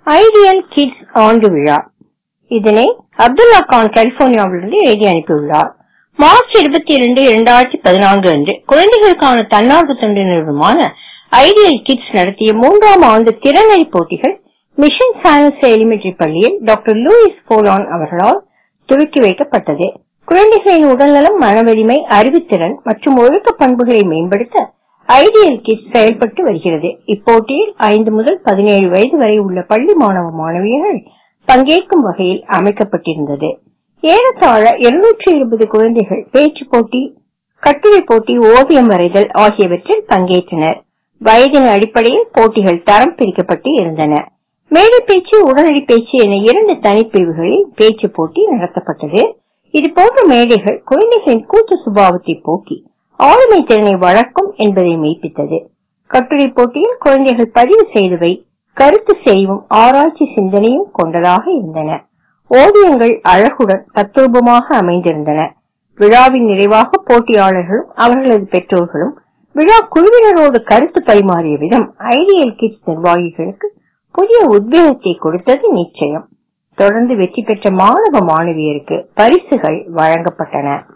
ideal kids ஆண்டு விழா இதனை அப்துல்லா கான் கலிபோர்னியாவிலிருந்து எழுதி அனுப்பியுள்ளார் மார்ச் இருபத்தி இரண்டு இரண்டாயிரத்தி பதினான்கு அன்று குழந்தைகளுக்கான தன்னார்வ தொண்டு நிறுவனமான ஐடியல் கிட்ஸ் நடத்திய மூன்றாம் ஆண்டு திறனறி போட்டிகள் மிஷன் சயின்ஸ் எலிமெண்டரி பள்ளியில் டாக்டர் லூயிஸ் போலான் அவர்களால் துவக்கி வைக்கப்பட்டது குழந்தைகளின் உடல்நலம் மனவலிமை அறிவுத்திறன் மற்றும் ஒழுக்க பண்புகளை மேம்படுத்த ஐடியல் கிட்ஸ் செயல்பட்டு வருகிறது இப்போட்டியில் ஐந்து முதல் பதினேழு வயது வரை உள்ள பள்ளி மாணவ மாணவியர்கள் பங்கேற்கும் வகையில் அமைக்கப்பட்டிருந்தது ஏறத்தாழ இருநூற்றி இருபது குழந்தைகள் பேச்சு போட்டி கட்டுரை போட்டி ஓவியம் வரைதல் ஆகியவற்றில் பங்கேற்றனர் வயதின் அடிப்படையில் போட்டிகள் தரம் பிரிக்கப்பட்டு இருந்தன மேடை பேச்சு உடனடி பேச்சு என இரண்டு தனிப்பிரிவுகளில் பேச்சு போட்டி நடத்தப்பட்டது இது போன்ற மேடைகள் குழந்தைகளின் கூட்டு சுபாவத்தை போக்கி ஆளுமை திறனை வளர்க்கும் என்பதை மெய்ப்பித்தது கட்டுரை போட்டியில் குழந்தைகள் பதிவு செய்தவை கருத்து செய்வும் ஆராய்ச்சி சிந்தனையும் கொண்டதாக இருந்தன ஓவியங்கள் அழகுடன் தத்ரூபமாக அமைந்திருந்தன விழாவின் நிறைவாக போட்டியாளர்களும் அவர்களது பெற்றோர்களும் விழா குழுவினரோடு கருத்து பரிமாறிய விதம் ஐடியல் கிட்ஸ் நிர்வாகிகளுக்கு புதிய உத்வேகத்தை கொடுத்தது நிச்சயம் தொடர்ந்து வெற்றி பெற்ற மாணவ மாணவியருக்கு பரிசுகள் வழங்கப்பட்டன